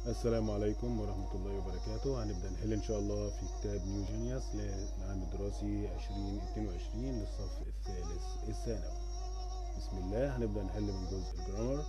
السلام عليكم ورحمة الله وبركاته هنبدأ نحل إن شاء الله في كتاب نيو جينيوس للعام الدراسي 2022 للصف الثالث الثانوي بسم الله هنبدأ نحل من جزء الجرامر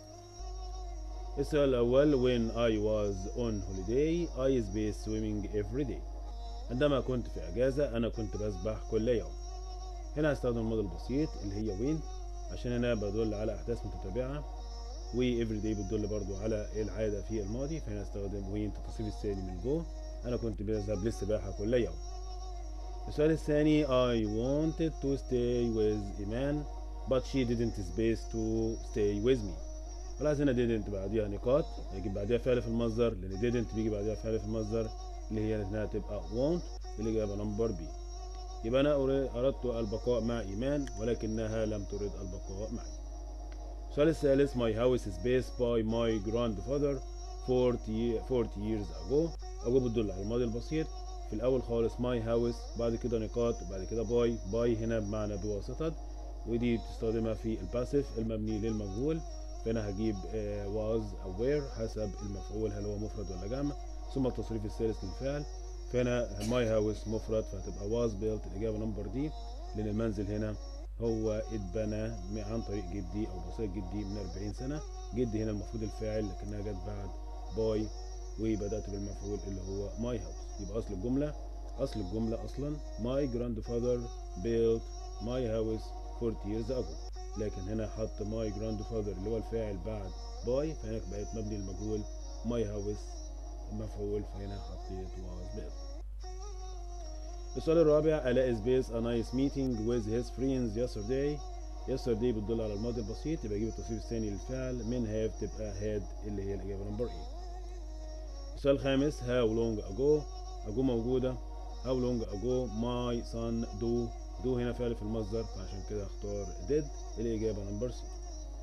السؤال الأول When I was on holiday I spaced swimming every day عندما كنت في أجازة أنا كنت بسبح كل يوم هنا هستخدم الماضي البسيط اللي هي when عشان هنا بدل على أحداث متتابعة و every day بتدل برضو على العادة في الماضي فهنا استخدم when التصريف الثاني من جو أنا كنت بذهب للسباحة كل يوم السؤال الثاني I wanted to stay with Iman but she didn't space to stay with me خلاص هنا didn't بعديها نقاط يجي بعديها فعل في المصدر لأن didn't بيجي بعديها فعل في المصدر اللي هي انها تبقى want الإجابة نمبر بي يبقى أنا أردت البقاء مع إيمان ولكنها لم ترد البقاء معي السؤال الثالث My house is based by my grandfather 40 40 years ago ago بتدل على الماضي البسيط في الأول خالص my house بعد كده نقاط وبعد كده باي باي هنا بمعنى بواسطة ودي بتستخدمها في الباسيف المبني للمجهول فأنا هجيب was أو where حسب المفعول هل هو مفرد ولا جمع ثم التصريف الثالث للفعل فهنا my house مفرد فهتبقى was built الإجابة نمبر دي لأن المنزل هنا هو اتبنى عن طريق جدي او وصيه جدي من 40 سنه جدي هنا المفروض الفاعل لكنها جت بعد باي وبدات بالمفعول اللي هو ماي هاوس يبقى اصل الجمله اصل الجمله اصلا ماي جراند فاذر built ماي هاوس 40 years ago لكن هنا حط ماي جراند فاذر اللي هو الفاعل بعد باي فهناك بقت مبني المجهول ماي هاوس مفعول فهنا حطيت was built السؤال الرابع علاء سبيس a nice meeting with his friends yesterday yesterday بتدل على الماضي البسيط يبقى اجيب التصريف الثاني للفعل من have تبقى had اللي هي الاجابه نمبر ايه السؤال الخامس how long ago ago موجوده how long ago my son do do هنا فعل في المصدر فعشان كده اختار did الاجابه نمبر سي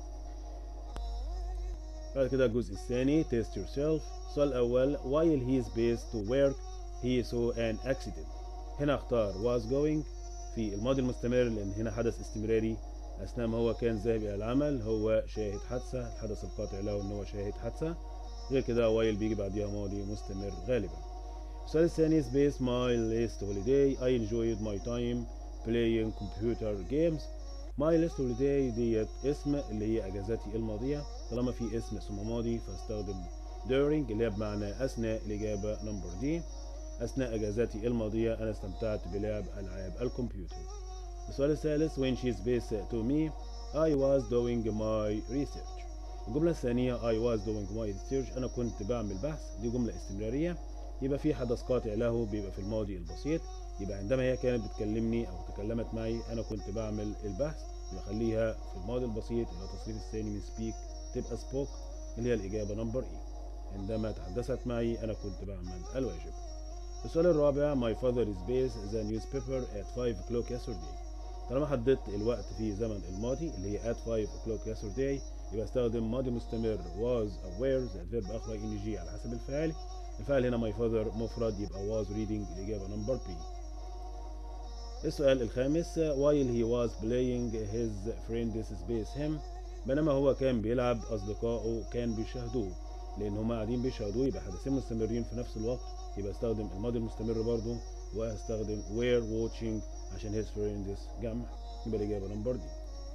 بعد كده الجزء الثاني test yourself السؤال الاول while he is based to work he saw an accident هنا اختار was going في الماضي المستمر لان هنا حدث استمراري اثناء ما هو كان ذاهب الى العمل هو شاهد حادثه الحدث القاطع له ان هو شاهد حادثه غير كده وايل بيجي بعديها ماضي مستمر غالبا السؤال الثاني space my last holiday I enjoyed my time playing computer games my last holiday ديت اسم اللي هي اجازتي الماضيه طالما في اسم ثم ماضي فاستخدم during اللي هي بمعنى اثناء الاجابه نمبر دي أثناء أجازاتي الماضية أنا استمتعت بلعب ألعاب الكمبيوتر. السؤال الثالث when she spaced to me I was doing my research. الجملة الثانية I was doing my research أنا كنت بعمل بحث دي جملة استمرارية يبقى في حدث قاطع له بيبقى في الماضي البسيط يبقى عندما هي كانت بتكلمني أو تكلمت معي أنا كنت بعمل البحث يبقى خليها في الماضي البسيط اللي هو التصريف الثاني من speak تبقى spoke اللي هي الإجابة نمبر إيه. عندما تحدثت معي أنا كنت بعمل الواجب. السؤال الرابع My father is based the newspaper at 5 o'clock yesterday طالما حددت الوقت في زمن الماضي اللي هي at 5 o'clock yesterday يبقى استخدم ماضي مستمر was أو were زائد فيرب أخرى إن جي على حسب الفاعل الفاعل هنا my father مفرد يبقى was reading الإجابة نمبر B السؤال الخامس while he was playing his friends space him بينما هو كان بيلعب أصدقائه كان بيشاهدوه لأن هما قاعدين بيشاهدوه يبقى حدثين مستمرين في نفس الوقت يبقى استخدم الماضي المستمر برضو وهستخدم were watching عشان his friends جمع يبقى الإجابة نمبر دي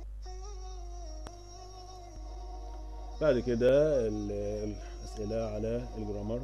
بعد كده الأسئلة على الجرامر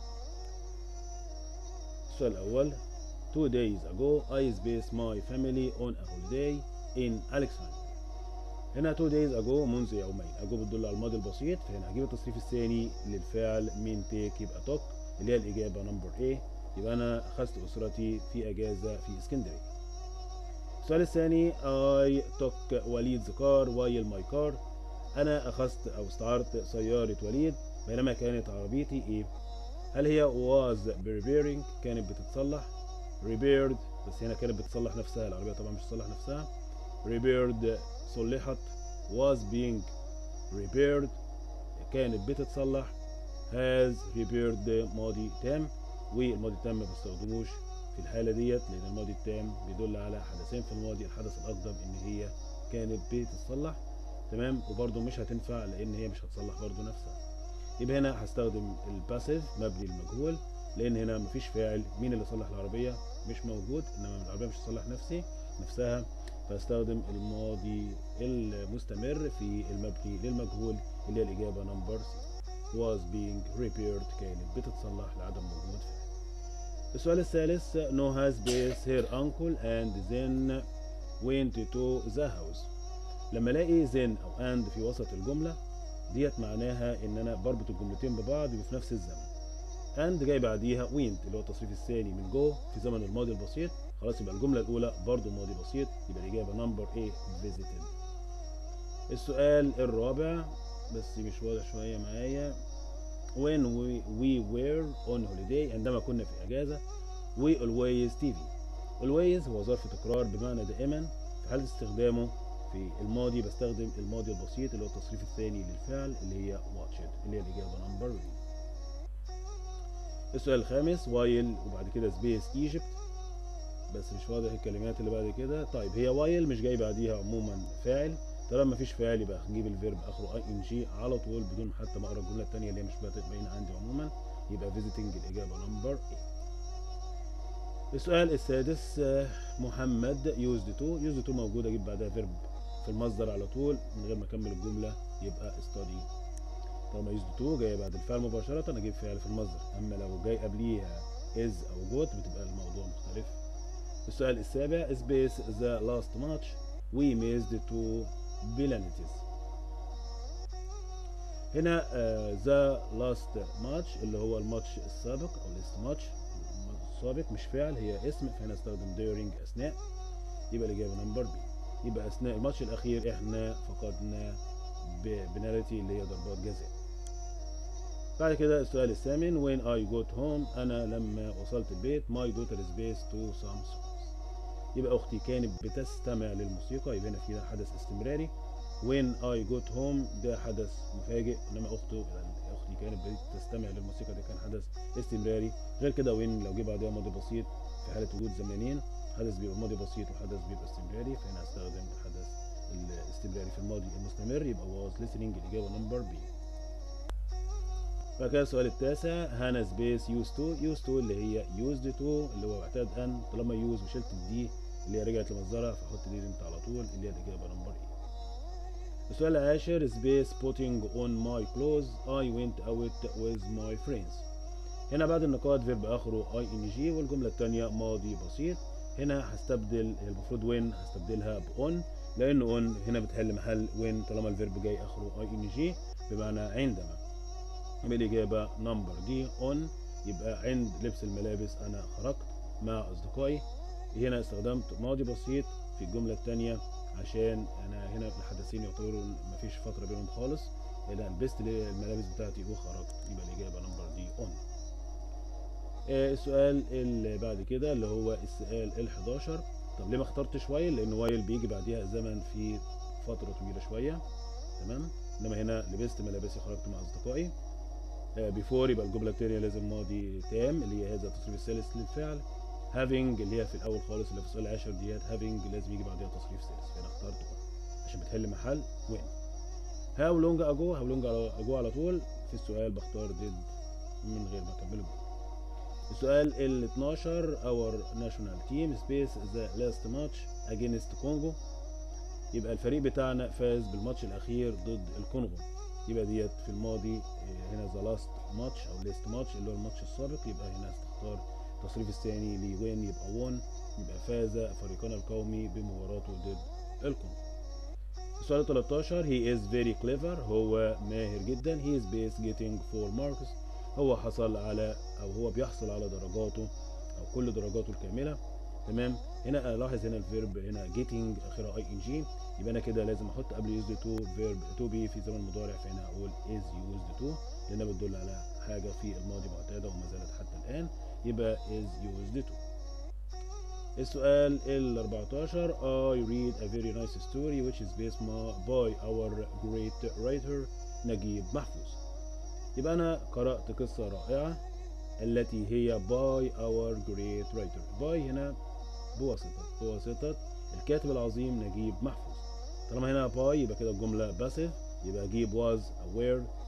السؤال الأول Two days ago I spaced my family on a holiday in Alexandria هنا two days ago منذ يومين ago بتدل على الماضي البسيط فهنا هجيب التصريف الثاني للفعل من take يبقى took اللي هي الإجابة نمبر A يبقى أنا أخذت أسرتي في أجازة في اسكندرية. السؤال الثاني I took وليد car while my car أنا أخذت أو استعرت سيارة وليد بينما كانت عربيتي إيه؟ هل هي was preparing كانت بتتصلح repaired بس هنا كانت بتصلح نفسها العربية طبعا مش تصلح نفسها repaired صلحت was being repaired كانت بتتصلح has repaired ماضي تام والماضي التام ما بستخدموش في الحالة ديت لأن الماضي التام بيدل على حدثين في الماضي الحدث الأقدم إن هي كانت بتتصلح تمام وبرده مش هتنفع لأن هي مش هتصلح برده نفسها يبقى هنا هستخدم الباسيف مبني المجهول لان هنا مفيش فاعل مين اللي صلح العربيه مش موجود انما العربيه مش هتصلح نفسي نفسها فاستخدم الماضي المستمر في المبني للمجهول اللي هي الاجابه نمبر سي was being repaired كانت بتتصلح لعدم وجود فاعل السؤال الثالث Noah space her uncle and then went to the house لما الاقي then او and في وسط الجمله ديت معناها ان انا بربط الجملتين ببعض وفي نفس الزمن and جاي بعديها went اللي هو التصريف الثاني من جو في زمن الماضي البسيط خلاص يبقى الجمله الاولى برضو ماضي بسيط يبقى الاجابه نمبر A visited السؤال الرابع بس مش واضح شويه معايا when we, we were on holiday عندما كنا في اجازه we always TV always هو ظرف تكرار بمعنى دائما في حاله استخدامه في الماضي بستخدم الماضي البسيط اللي هو التصريف الثاني للفعل اللي هي watched اللي هي الاجابه نمبر B السؤال الخامس while وبعد كده space Egypt بس مش واضح الكلمات اللي بعد كده طيب هي while مش جاي بعديها عموما فاعل طالما مفيش فاعل يبقى هنجيب الفيرب اخره اي ان جي على طول بدون حتى ما اقرا الجمله الثانيه اللي هي مش باينه عندي عموما يبقى فيزيتنج الاجابه نمبر اي السؤال السادس محمد يوزد تو يوزد تو موجوده اجيب بعدها فيرب في المصدر على طول من غير ما اكمل الجمله يبقى ستادي طالما يوزد تو جايه بعد الفعل مباشره اجيب فعل في المصدر اما لو جاي قبليها از او جوت بتبقى الموضوع مختلف السؤال السابع سبيس ذا لاست ماتش we missed two penalties هنا ذا لاست ماتش اللي هو الماتش السابق او لاست ماتش السابق مش فعل هي اسم فهنا استخدم during اثناء يبقى الاجابه نمبر بي يبقى اثناء الماتش الاخير احنا فقدنا بنالتي اللي هي ضربات جزاء بعد كده السؤال الثامن when I got home انا لما وصلت البيت my daughter is to some songs يبقى اختي كانت بتستمع للموسيقى يبقى هنا في حدث استمراري when I got home ده حدث مفاجئ انما اخته اختي كانت بتستمع للموسيقى ده كان حدث استمراري غير كده when لو جه بعدها ماضي بسيط في حاله وجود زمانين حدث بيبقى ماضي بسيط وحدث بيبقى استمراري فهنا هستخدم الحدث الاستمراري في الماضي المستمر يبقى was listening الاجابه نمبر بي بعد كده السؤال التاسع هانا سبيس يوز تو يوز تو اللي هي يوزد تو اللي هو معتاد ان طالما يوز وشلت الدي اللي هي رجعت لمصدرها فحط دي انت على طول اللي هي الاجابه نمبر ايه السؤال العاشر سبيس putting on my clothes I went out with my friends هنا بعد النقاط فيرب اخره اي ان جي والجمله الثانيه ماضي بسيط هنا هستبدل هي المفروض وين هستبدلها بأون لان اون هنا بتحل محل وين طالما الفيرب جاي اخره اي ان جي بمعنى عندما يبقى الاجابه نمبر دي اون يبقى عند لبس الملابس انا خرجت مع اصدقائي هنا استخدمت ماضي بسيط في الجمله الثانيه عشان انا هنا الحدثين يعتبروا مفيش فتره بينهم خالص انا لبست الملابس بتاعتي وخرجت يبقى الاجابه نمبر دي اون السؤال اللي بعد كده اللي هو السؤال ال 11 طب ليه ما اخترتش وايل لان وايل بيجي بعديها زمن في فتره طويله شويه تمام انما هنا لبست ملابسي خرجت مع اصدقائي بيفور يبقى الجمله الثانيه لازم ماضي تام اللي هي هذا التصريف الثالث للفعل having اللي هي في الاول خالص اللي في السؤال العاشر ديت having لازم يجي بعدها تصريف ثالث فانا اخترت one عشان بتحل محل when how long ago how long ago على طول في السؤال بختار did من غير ما اكمل الجمله السؤال ال 12 our national team space the last match against Congo يبقى الفريق بتاعنا فاز بالماتش الاخير ضد الكونغو يبقى ديت في الماضي هنا ذا لاست ماتش او ليست ماتش اللي هو الماتش السابق يبقى هنا استختار التصريف الثاني لوين يبقى وون يبقى فاز فريقنا القومي بمباراته ضد الكونغو السؤال 13 he is very clever هو ماهر جدا he is base getting four marks هو حصل على او هو بيحصل على درجاته او كل درجاته الكامله تمام هنا الاحظ هنا الفيرب هنا getting اخرها اي ان جي يبقى انا كده لازم احط قبل used to فيرب to be في زمن مضارع فهنا اقول is used to لانها بتدل على حاجه في الماضي معتاده وما زالت حتى الان يبقى is used to السؤال ال 14 I read a very nice story which is based by our great writer نجيب محفوظ يبقى أنا قرأت قصة رائعة التي هي by our great writer by هنا بواسطة بواسطة الكاتب العظيم نجيب محفوظ طالما هنا by يبقى كده الجملة passive يبقى أجيب was aware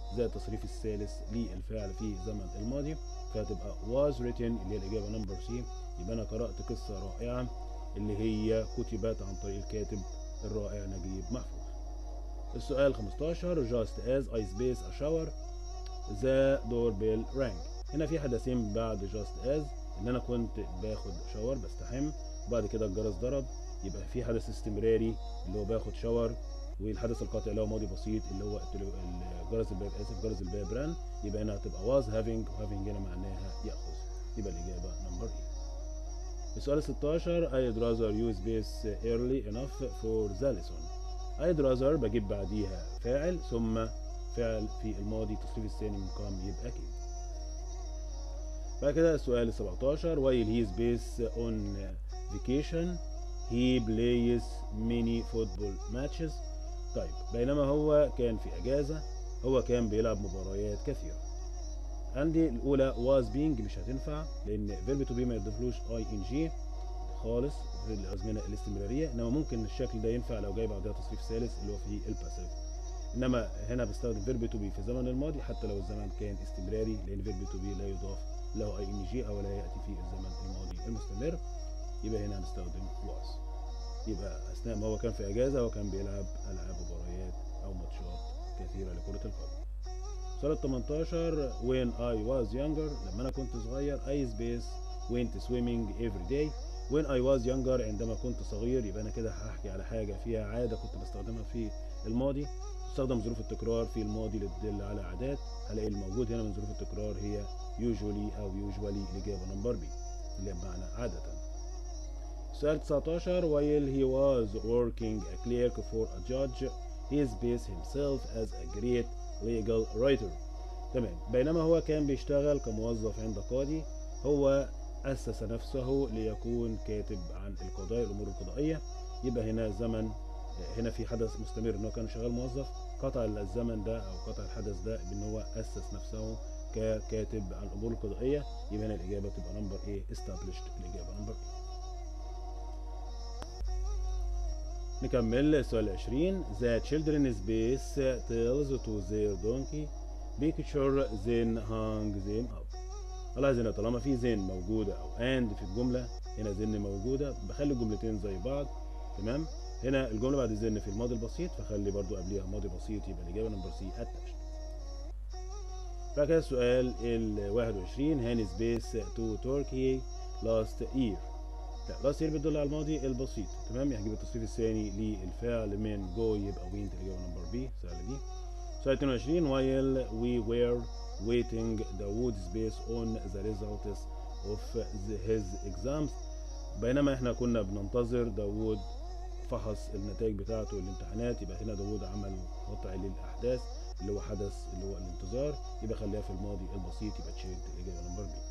زائد التصريف الثالث للفعل في زمن الماضي فهتبقى was written اللي هي الإجابة نمبر سي يبقى أنا قرأت قصة رائعة اللي هي كتبت عن طريق الكاتب الرائع نجيب محفوظ السؤال 15 just as I space a shower the doorbell rang هنا في حدثين بعد just as ان انا كنت باخد شاور بستحم وبعد كده الجرس ضرب يبقى في حدث استمراري اللي هو باخد شاور والحدث القاطع اللي هو ماضي بسيط اللي هو جرس الباب اسف جرس الباب رن يبقى هنا هتبقى was having وهافينج هنا معناها ياخذ يبقى الاجابه نمبر ايه السؤال 16 I'd rather use this early enough for the lesson I'd rather بجيب بعديها فاعل ثم فعل في الماضي التصريف الثاني من قام يبقى اكيد بعد كده السؤال 17 while he is based on vacation he plays many football matches طيب بينما هو كان في اجازه هو كان بيلعب مباريات كثيره عندي الاولى was being مش هتنفع لان verb to be ما يضيفلوش اي ان جي خالص في الازمنه الاستمراريه انما ممكن الشكل ده ينفع لو جاي بعدها تصريف ثالث اللي هو في الباسيف انما هنا بستخدم verb to be في الزمن الماضي حتى لو الزمن كان استمراري لان verb to be لا يضاف له اي ان جي او لا ياتي في الزمن الماضي المستمر يبقى هنا هنستخدم was يبقى اثناء ما هو كان في اجازه هو كان بيلعب العاب مباريات او ماتشات كثيره لكره القدم سؤال 18 when I was younger لما انا كنت صغير I space went swimming every day when I was younger عندما كنت صغير يبقى انا كده هحكي على حاجه فيها عاده كنت بستخدمها في الماضي تستخدم ظروف التكرار في الماضي لتدل على عادات هلاقي الموجود هنا من ظروف التكرار هي usually او usually الاجابه نمبر بي اللي بمعنى عاده سؤال 19 while he was working a clerk for a judge he based himself as a great legal writer تمام بينما هو كان بيشتغل كموظف عند قاضي هو أسس نفسه ليكون كاتب عن القضايا الأمور القضائية يبقى هنا زمن هنا في حدث مستمر ان هو كان شغال موظف قطع الزمن ده او قطع الحدث ده بان هو اسس نفسه ككاتب عن الامور القضائيه يبقى هنا الاجابه تبقى نمبر ايه established الاجابه نمبر ايه نكمل السؤال 20 The children space tells to their donkey picture then hang them up لاحظ هنا طالما في زين موجودة أو and في الجملة هنا زن موجودة بخلي الجملتين زي بعض تمام هنا الجملة بعد الزن في الماضي البسيط فخلي برضو قبليها ماضي بسيط يبقى الإجابة نمبر سي attached بعد كده السؤال ال 21 هاني سبيس تو تركي لاست يير لا لاست يير بتدل على الماضي البسيط تمام هجيب التصريف الثاني للفعل من جو يبقى وينت الإجابة نمبر بي سهلة دي سؤال 22 while we were waiting Dawood space on the results of the, his exams بينما احنا كنا بننتظر داوود فحص النتائج بتاعته الامتحانات يبقى هنا داوود عمل قطع للاحداث اللي هو حدث اللي هو الانتظار يبقى خليها في الماضي البسيط يبقى تشيلد الاجابه نمبر بي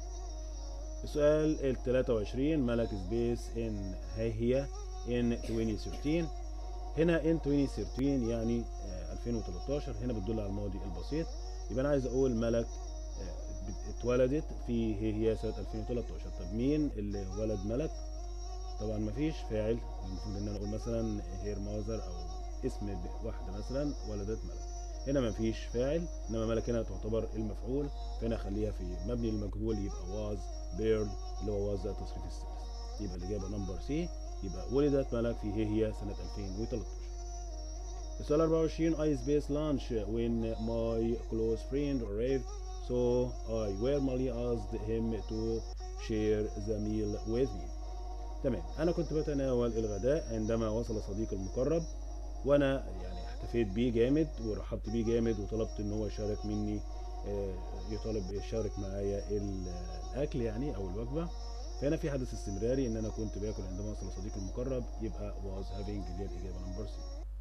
السؤال ال 23 ملك سبيس ان هي هي ان 2013 هنا ان 2013 يعني 2013 هنا بتدل على الماضي البسيط يبقى انا عايز اقول ملك اتولدت في هي هي سنه 2013 طب مين اللي ولد ملك طبعا مفيش فاعل المفروض ان انا اقول مثلا هير ماذر او اسم واحده مثلا ولدت ملك هنا مفيش فاعل انما ملك هنا تعتبر المفعول فهنا اخليها في مبني للمجهول يبقى واز بيرد اللي هو واز ده التصريف الثالث يبقى الاجابه نمبر سي يبقى ولدت ملك في هي هي سنه 2013 السؤال 24 I space lunch when my close friend arrived so I warmly asked him to share the meal with me تمام انا كنت بتناول الغداء عندما وصل صديقي المقرب وانا يعني احتفيت بيه جامد ورحبت بيه جامد وطلبت ان هو يشارك مني يطالب يشارك معايا الاكل يعني او الوجبه فهنا في حدث استمراري ان انا كنت باكل عندما وصل صديقي المقرب يبقى was having دي الاجابه نمبر سي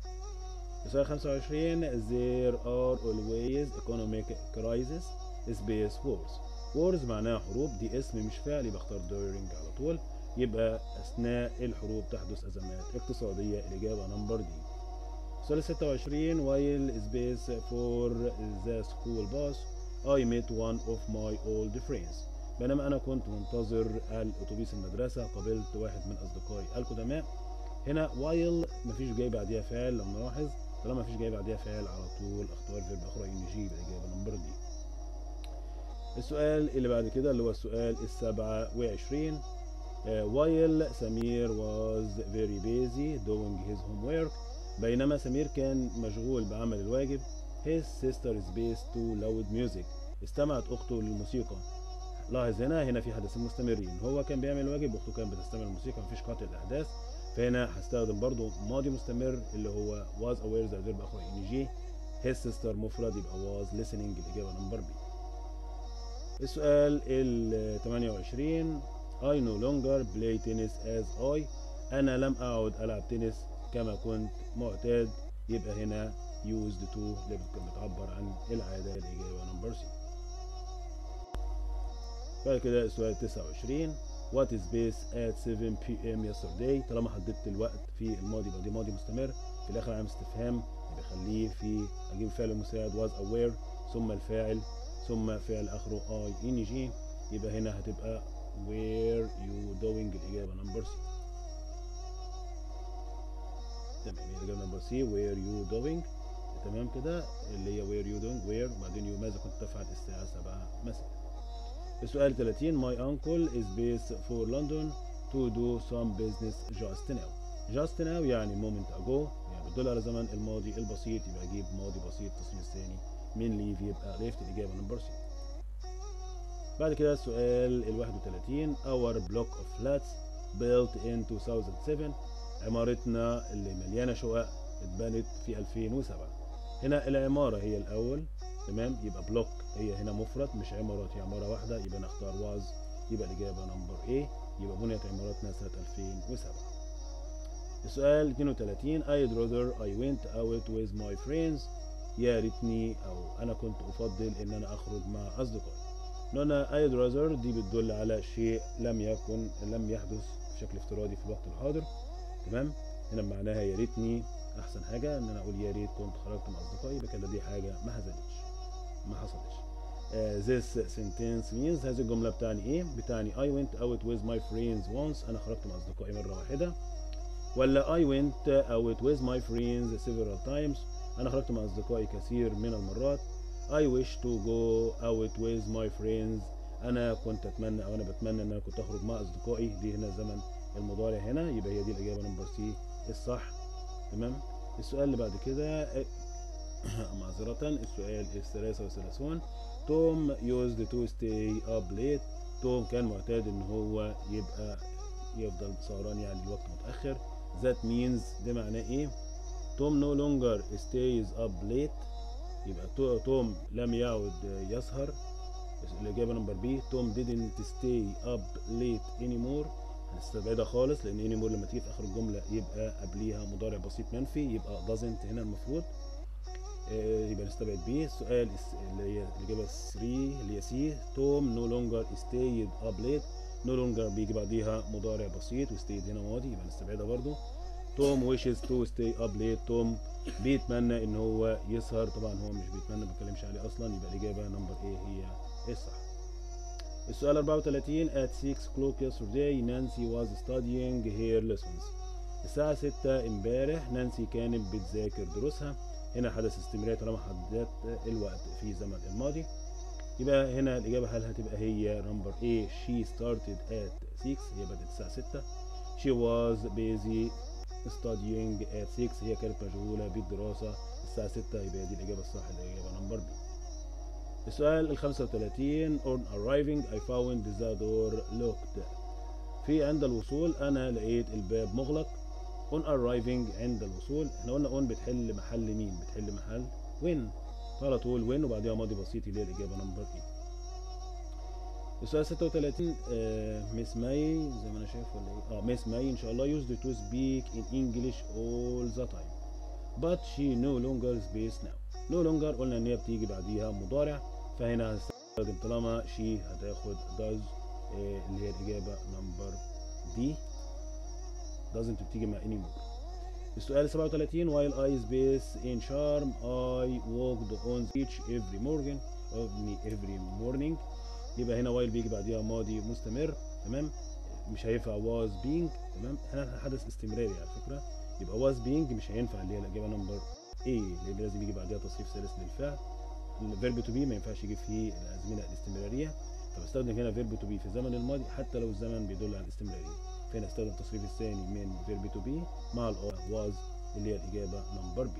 السؤال 25 there are always economic crisis space wars wars معناها حروب دي اسم مش فعل يبقى اختار during على طول يبقى اثناء الحروب تحدث ازمات اقتصاديه الاجابه نمبر دي سؤال 26 while space for the school bus I met one of my old friends بينما انا كنت منتظر الاتوبيس المدرسه قابلت واحد من اصدقائي القدماء هنا while مفيش جاي بعديها فعل لو نلاحظ طالما مفيش جاي بعديها فعل على طول اختار فيرب اخر ان جي يبقى الاجابه نمبر دي السؤال اللي بعد كده اللي هو السؤال السبعة وعشرين while سمير was very busy doing his homework بينما سمير كان مشغول بعمل الواجب his sister is based to loud music استمعت اخته للموسيقى لاحظ هنا هنا في حدثين مستمرين هو كان بيعمل الواجب واخته كانت بتستمع للموسيقى مفيش قطع الاحداث فهنا هستخدم برضو ماضي مستمر اللي هو was aware زائد فيرب اخر ان جي his sister مفرد يبقى was listening الاجابه نمبر بي السؤال ال 28 I no longer play tennis as I أنا لم أعد ألعب تنس كما كنت معتاد يبقى هنا used to اللي بتعبر عن العادة الإجابة نمبر سي بعد كده السؤال 29 What is base at 7 p.m. yesterday طالما حددت الوقت في الماضي يبقى دي ماضي مستمر في الآخر علامة استفهام يبقى خليه في أجيب فعل مساعد was aware ثم الفاعل ثم فعل آخره I إن جي يبقى هنا هتبقى where you doing الإجابة نمبر سي تمام الإجابة نمبر سي where you doing تمام كده اللي هي where you doing where وبعدين you ماذا كنت تفعل الساعة 7 مساء السؤال 30 my uncle is based for London to do some business just now just now يعني moment ago يعني بتدل على زمن الماضي البسيط يبقى اجيب ماضي بسيط التصريف الثاني من ليف يبقى ليفت الإجابة نمبر سي بعد كده السؤال ال 31 our block of flats built in 2007 عمارتنا اللي مليانة شقق اتبنت في 2007 هنا العمارة هي الأول تمام يبقى بلوك هي هنا مفرد مش عمارات هي عمارة واحدة يبقى نختار واز يبقى الإجابة نمبر A يبقى بنيت عمارتنا سنة 2007 السؤال 32 I'd rather I went out with my friends يا ريتني أو أنا كنت أفضل إن أنا أخرج مع أصدقائي هنا I'd rather دي بتدل على شيء لم يكن لم يحدث بشكل افتراضي في الوقت الحاضر تمام هنا معناها يا ريتني احسن حاجه ان انا اقول يا ريت كنت خرجت مع اصدقائي يبقى كده دي حاجه ما حصلتش ما حصلتش uh, this sentence means هذه الجمله بتعني ايه بتعني I went out with my friends once انا خرجت مع اصدقائي مره واحده ولا I went out with my friends several times انا خرجت مع اصدقائي كثير من المرات I wish to go out with my friends انا كنت اتمنى او انا بتمنى ان انا كنت اخرج مع اصدقائي دي هنا زمن المضارع هنا يبقى هي دي الاجابه نمبر سي الصح تمام السؤال اللي بعد كده معذرة السؤال الثلاثة وثلاثون توم used to stay up late توم كان معتاد ان هو يبقى يفضل سهران يعني الوقت متأخر that means ده معناه ايه توم no longer stays up late يبقى توم لم يعد يسهر الإجابة نمبر بي توم didn't stay up late anymore هنستبعدها خالص لان اني مور لما تيجي في اخر الجمله يبقى قبليها مضارع بسيط منفي يبقى doesn't هنا المفروض آه يبقى نستبعد بيه السؤال اللي هي الاجابه 3 اللي هي سي توم نو لونجر stayed up late نو لونجر بيجي بعديها مضارع بسيط وستيد هنا ماضي يبقى نستبعدها برضو توم wishes to stay up late توم بيتمنى ان هو يسهر طبعا هو مش بيتمنى ما بيتكلمش عليه اصلا يبقى الاجابه نمبر ايه هي الصح السؤال 34 at 6 o'clock yesterday Nancy was studying her lessons الساعة 6 امبارح نانسي كانت بتذاكر دروسها هنا حدث استمرارية طالما حددت الوقت في زمن الماضي يبقى هنا الإجابة هل هتبقى هي نمبر A she started at 6 هي بدأت الساعة 6 she was busy studying at 6 هي كانت مشغولة بالدراسة الساعة 6 يبقى دي الإجابة الصح الإجابة نمبر B السؤال ال 35 on arriving I found the door locked في عند الوصول أنا لقيت الباب مغلق on arriving عند الوصول احنا قلنا on بتحل محل مين بتحل محل when على طول when وبعديها ماضي بسيط اللي هي الإجابة نمبر ايه السؤال 36 آه ميس ماي زي ما انا شايف ولا ايه اه ميس ماي ان شاء الله used to speak in English all the time but she no longer speaks now no longer قلنا ان هي بتيجي بعديها مضارع فهنا هنستخدم طالما شي هتاخد does آه اللي هي الإجابة نمبر دي doesn't بتيجي مع anymore السؤال 37 while I space in charm I walked on the beach every morning every morning يبقى هنا while بيجي بعديها ماضي مستمر تمام مش هينفع was being تمام هنا حدث استمراري على فكرة يبقى was being مش هينفع اللي هي الإجابة نمبر ايه لان لازم يجي بعدها تصريف ثالث للفعل الفيرب تو بي ما ينفعش يجي فيه الازمنه الاستمراريه فبستخدم هنا فيرب تو بي في الزمن الماضي حتى لو الزمن بيدل على الاستمراريه فهنا استخدم التصريف الثاني من فيرب تو بي مع الار واز اللي هي الاجابه نمبر بي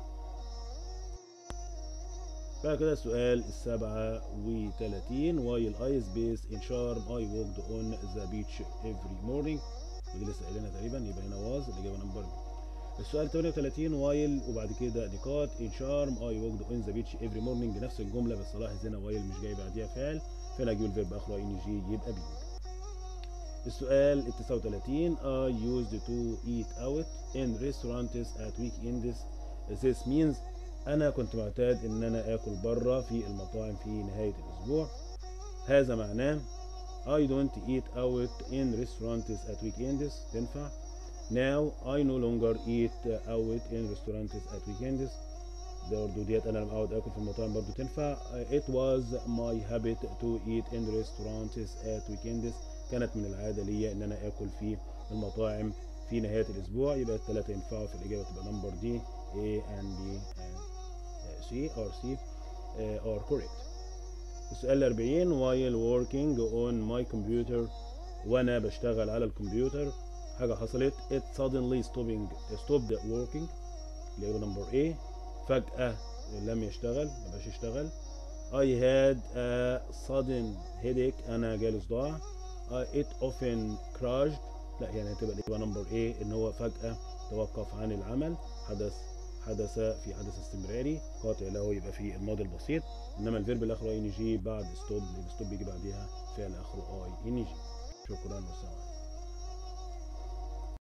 بعد كده السؤال السبعة وتلاتين واي الاي سبيس ان شارم اي ووكد اون ذا بيتش افري مورنينج ودي لسه قايلينها تقريبا يبقى هنا واز الاجابه نمبر بي السؤال 38 وايل وبعد كده نقاط ان شارم اي ووكد اون ذا بيتش افري مورنينج نفس الجمله بس لاحظ هنا وايل مش جاي بعديها فعل فانا اجيب الفيرب اخره ان جي يبقى بي السؤال ال 39 I used to eat out in restaurants at weekends this means انا كنت معتاد ان انا اكل بره في المطاعم في نهايه الاسبوع هذا معناه I don't eat out in restaurants at weekends تنفع now I no longer eat out in restaurants at weekends برضه ديت انا لما اقعد اكل في المطاعم برضه تنفع it was my habit to eat in restaurants at weekends كانت من العاده ليا ان انا اكل في المطاعم في نهايه الاسبوع يبقى الثلاثه ينفعوا في الاجابه تبقى نمبر دي A and B and C or C uh, are correct السؤال 40 while working on my computer وانا بشتغل على الكمبيوتر حاجه حصلت it suddenly stopping stopped working الاجابه نمبر A فجاه لم يشتغل ما بقاش يشتغل I had a sudden headache انا جالي صداع uh, it often crashed لا يعني هتبقى الاجابه نمبر A ان هو فجاه توقف عن العمل حدث حدث في حدث استمراري قاطع له يبقى في الماضي البسيط انما الفيرب الاخر اي ان جي بعد ستوب لان ستوب بيجي بعديها فعل اخره اي ان جي شكرا والسلام عليكم